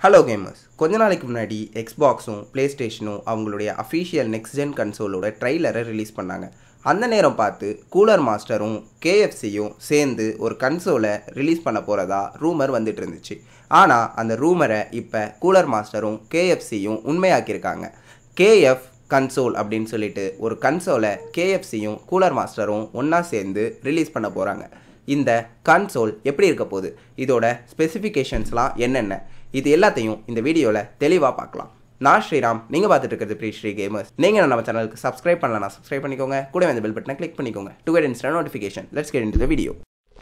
hello gamers கொஞ்ச நாளைக்கு முன்னாடி எக்ஸ்பாக்ஸும் ப்ளே ஸ்டேஷனும் அவங்களுடைய அஃபீஷியல் நெக்ஸ்ட் ஜென் கன்சோலோட ட்ரைலரை ரிலீஸ் பண்ணாங்க அந்த நேரம் பார்த்து கூலர் மாஸ்டரும் கேஎஃப்சியும் சேர்ந்து ஒரு கன்சோலை ரிலீஸ் பண்ண போகிறதா ரூமர் வந்துட்டு இருந்துச்சு ஆனால் அந்த ரூமரை இப்போ கூலர் மாஸ்டரும் கேஎஃப்சியும் உண்மையாக்கியிருக்காங்க கேஎஃப் கன்சோல் அப்படின்னு சொல்லிட்டு ஒரு கன்சோலை கேஎஃப்சியும் கூலர் மாஸ்டரும் ஒன்றா சேர்ந்து ரிலீஸ் பண்ண போகிறாங்க இந்த கன்சோல் எப்படி இருக்க போகுது இதோட ஸ்பெசிஃபிகேஷன்ஸ்லாம் என்னென்ன இது எல்லாத்தையும் இந்த வீடியோவில் தெளிவாக பார்க்கலாம் நான் ஸ்ரீராம் நீங்கள் பார்த்துட்டு இருக்கிறது ப்ரீ ஸ்ரீ கேமர்ஸ் நீங்கள் நம்ம சேனலுக்கு சப்ஸ்கிரைப் பண்ணலாம் சப்ஸ்கிரைப் பண்ணிக்கோங்க கூட இந்த பெல் பட்டனை கிளிக் பண்ணிக்கோங்க to get instant notification let's get in the video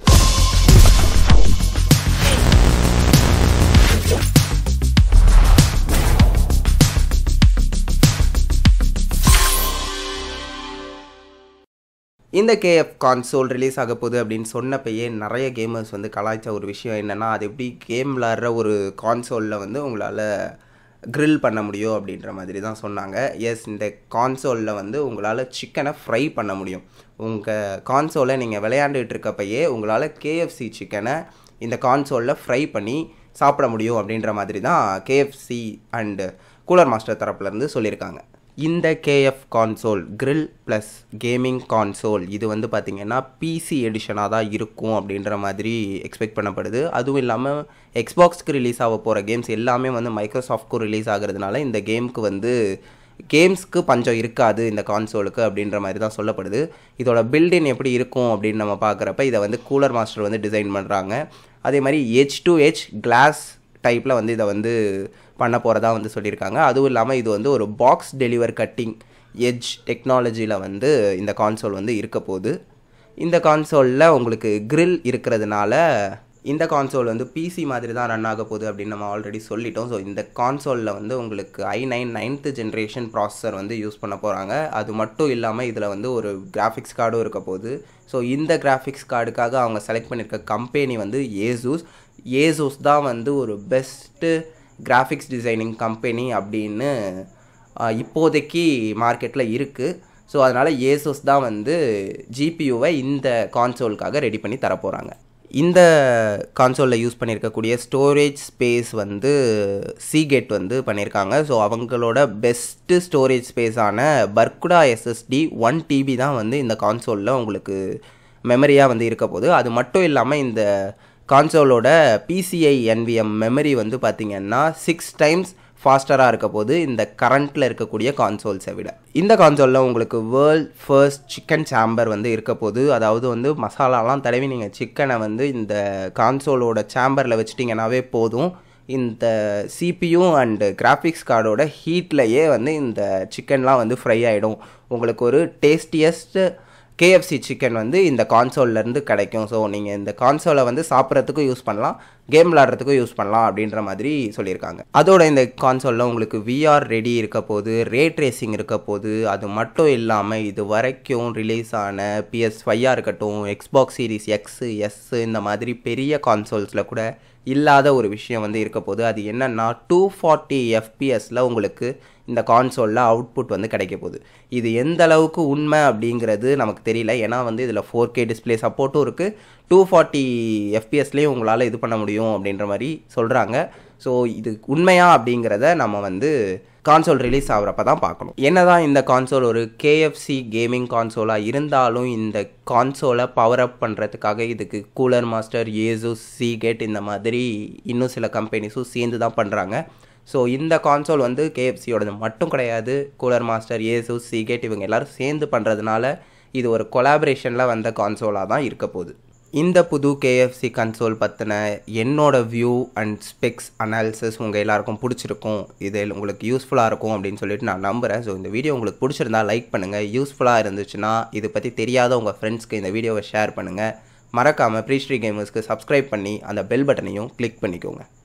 இந்த கேஎஃப் கான்சோல் ரிலீஸ் ஆக போகுது அப்படின்னு சொன்னப்பயே நிறைய கேமர்ஸ் வந்து கலாய்ச்ச ஒரு விஷயம் என்னென்னா அது எப்படி கேம் விளாட்ற ஒரு கான்சோலில் வந்து உங்களால் grill பண்ண முடியும் அப்படின்ற மாதிரி தான் சொன்னாங்க எஸ் இந்த கான்சோலில் வந்து உங்களால் சிக்கனை ஃப்ரை பண்ண முடியும் உங்கள் கான்சோலை நீங்கள் விளையாண்டுட்டு இருக்கப்பயே உங்களால் கேஎஃப்சி சிக்கனை இந்த கான்சோலில் ஃப்ரை பண்ணி சாப்பிட முடியும் அப்படின்ற மாதிரி தான் கேஎஃப்சி அண்டு கூலர் மாஸ்டர் தரப்புலேருந்து சொல்லியிருக்காங்க இந்த KF console grill plus gaming console இது வந்து பார்த்திங்கன்னா பிசி எடிஷனாக தான் இருக்கும் அப்படின்ற மாதிரி எக்ஸ்பெக்ட் பண்ணப்படுது அதுவும் இல்லாமல் எக்ஸ்பாக்ஸ்க்கு ரிலீஸ் ஆக போகிற கேம்ஸ் எல்லாமே வந்து மைக்ரோசாஃப்ட்க்கும் ரிலீஸ் ஆகிறதுனால இந்த கேமுக்கு வந்து கேம்ஸ்க்கு பஞ்சம் இருக்காது இந்த கான்சோலுக்கு அப்படின்ற மாதிரி தான் சொல்லப்படுது இதோட பில்டின் எப்படி இருக்கும் அப்படின்னு நம்ம பார்க்குறப்ப இதை வந்து கூலர் மாஸ்டர் வந்து டிசைன் பண்ணுறாங்க அதே மாதிரி ஹெச் டு ஹெச் கிளாஸ் டைப்பில் வந்து இதை வந்து பண்ண போகிறதா வந்து சொல்லியிருக்காங்க அதுவும் இல்லாமல் இது வந்து ஒரு பாக்ஸ் டெலிவர் கட்டிங் எட்ஜ் டெக்னாலஜியில் வந்து இந்த கான்சோல் வந்து இருக்க போகுது இந்த கான்சோலில் உங்களுக்கு grill இருக்கிறதுனால இந்த கான்சோல் வந்து பிசி மாதிரி தான் ரன் ஆக போகுது அப்படின்னு நம்ம ஆல்ரெடி சொல்லிட்டோம் ஸோ இந்த கான்சோலில் வந்து உங்களுக்கு I nine ninth generation processor வந்து யூஸ் பண்ண போகிறாங்க அது மட்டும் இல்லாமல் இதில் வந்து ஒரு கிராஃபிக்ஸ் கார்டும் இருக்க போகுது ஸோ இந்த கிராஃபிக்ஸ் கார்டுக்காக அவங்க செலக்ட் பண்ணியிருக்க கம்பெனி வந்து ஏசூஸ் ஏசூஸ் தான் வந்து ஒரு பெஸ்ட்டு கிராஃபிக்ஸ் டிசைனிங் கம்பெனி அப்படின்னு ஆஹ், இப்போதைக்கு மார்க்கெட்டில் இருக்குது ஸோ அதனால் ஏசோஸ் தான் வந்து ஜிபியூவை இந்த கான்சோலுக்காக ரெடி பண்ணி தரப்போகிறாங்க இந்த கான்சோலில் யூஸ் பண்ணியிருக்கக்கூடிய ஸ்டோரேஜ் ஸ்பேஸ் வந்து சீகேட் வந்து பண்ணியிருக்காங்க ஸோ அவங்களோட பெஸ்ட்டு ஸ்டோரேஜ் ஸ்பேஸான பர்குடா எஸ்எஸ்டி ஒன் டிபி தான் வந்து இந்த கான்சோலில் உங்களுக்கு மெமரியாக வந்து இருக்க போகுது அது மட்டும் இல்லாமல் இந்த கான்சோலோட பிசிஐ என்விஎம் மெமரி வந்து பார்த்திங்கன்னா சிக்ஸ் டைம்ஸ் ஃபாஸ்டராக இருக்க போது இந்த கரண்ட்டில் இருக்கக்கூடிய கான்சோல்ஸை விட இந்த கான்சோலில் உங்களுக்கு வேர்ல்ட் ஃபர்ஸ்ட் சிக்கன் சாம்பர் வந்து இருக்க போது அதாவது வந்து மசாலாலாம் தடவி நீங்கள் சிக்கனை வந்து இந்த கான்சோலோட சாம்பரில் வச்சிட்டிங்கனாவே போதும் இந்த சிபியூ அண்டு கிராஃபிக்ஸ் கார்டோட ஹீட்லையே வந்து இந்த சிக்கன்லாம் வந்து ஃப்ரை ஆகிடும் உங்களுக்கு ஒரு டேஸ்டியஸ்ட் கேஎஃப்சி சிக்கன் வந்து இந்த கான்சோல்லேருந்து கிடைக்கும் ஸோ நீங்கள் இந்த கான்சோலை வந்து சாப்பிட்றதுக்கும் யூஸ் பண்ணலாம் கேம் விளாட்றதுக்கும் யூஸ் பண்ணலாம் அப்படின்ற மாதிரி சொல்லியிருக்காங்க அதோட இந்த கான்சோலில் உங்களுக்கு விஆர் ரெடி இருக்க போது ரே ட்ரேசிங் இருக்க போது அது மட்டும் இல்லாமல் இது வரைக்கும் ரிலீஸ் ஆன பிஎஸ் ஃபையாக இருக்கட்டும் எக்ஸ்பாக்ஸ் சீரிஸ் எக்ஸ் எஸ் இந்த மாதிரி பெரிய கான்சோல்ஸில் கூட இல்லாத ஒரு விஷயம் வந்து இருக்க போது அது என்னன்னா டூ ஃபார்ட்டி எஃப்பிஎஸில் உங்களுக்கு இந்த கான்சோலில் அவுட்புட் வந்து கிடைக்க போகுது இது எந்த அளவுக்கு உண்மை அப்படிங்கிறது நமக்கு தெரியல ஏன்னா வந்து இதில் ஃபோர் கே டிஸ்பிளே சப்போர்ட்டும் இருக்குது டூ ஃபார்ட்டி எஃப்பிஎஸ்லேயும் உங்களால் இது பண்ண முடியும் அப்படின்ற மாதிரி சொல்கிறாங்க ஸோ இது உண்மையா அப்படிங்கிறத நம்ம வந்து கான்சோல் ரிலீஸ் ஆகிறப்ப தான் பார்க்கணும் என்னதான் இந்த கான்சோல் ஒரு கேஎஃப்சி கேமிங் கான்சோலாக இருந்தாலும் இந்த கான்சோலை பவர் அப் பண்ணுறதுக்காக இதுக்கு கூலர் மாஸ்டர் ஏசூஸ் சீகேட் இந்த மாதிரி இன்னும் சில கம்பெனிஸும் சேர்ந்து தான் பண்ணுறாங்க ஸோ இந்த கான்சோல் வந்து கேஎஃப்சியோடது மட்டும் கிடையாது கூலர் மாஸ்டர் ஏசூஸ் சீகேட் இவங்க எல்லாரும் சேர்ந்து பண்ணுறதுனால இது ஒரு கொலாபரேஷனில் வந்த கான்சோலாக தான் இருக்க போகுது இந்த புது கேஎஃப்சி கன்சோல் பற்றின என்னோட வியூ அண்ட் ஸ்பெக்ஸ் அனாலிசிஸ் உங்கள் எல்லாருக்கும் பிடிச்சிருக்கும் இது உங்களுக்கு யூஸ்ஃபுல்லாக இருக்கும் அப்படின்னு சொல்லிட்டு நான் நம்புகிறேன் ஸோ இந்த வீடியோ உங்களுக்கு பிடிச்சிருந்தா லைக் பண்ணுங்கள் யூஸ்ஃபுல்லாக இருந்துச்சுன்னா இதை பற்றி தெரியாத உங்கள் ஃப்ரெண்ட்ஸ்க்கு இந்த வீடியோவை ஷேர் பண்ணுங்கள் மறக்காமல் ப்ரீஸ்ரீ கேமர்ஸ்க்கு சப்ஸ்கிரைப் பண்ணி அந்த பெல் பட்டனையும் கிளிக் பண்ணிக்கோங்க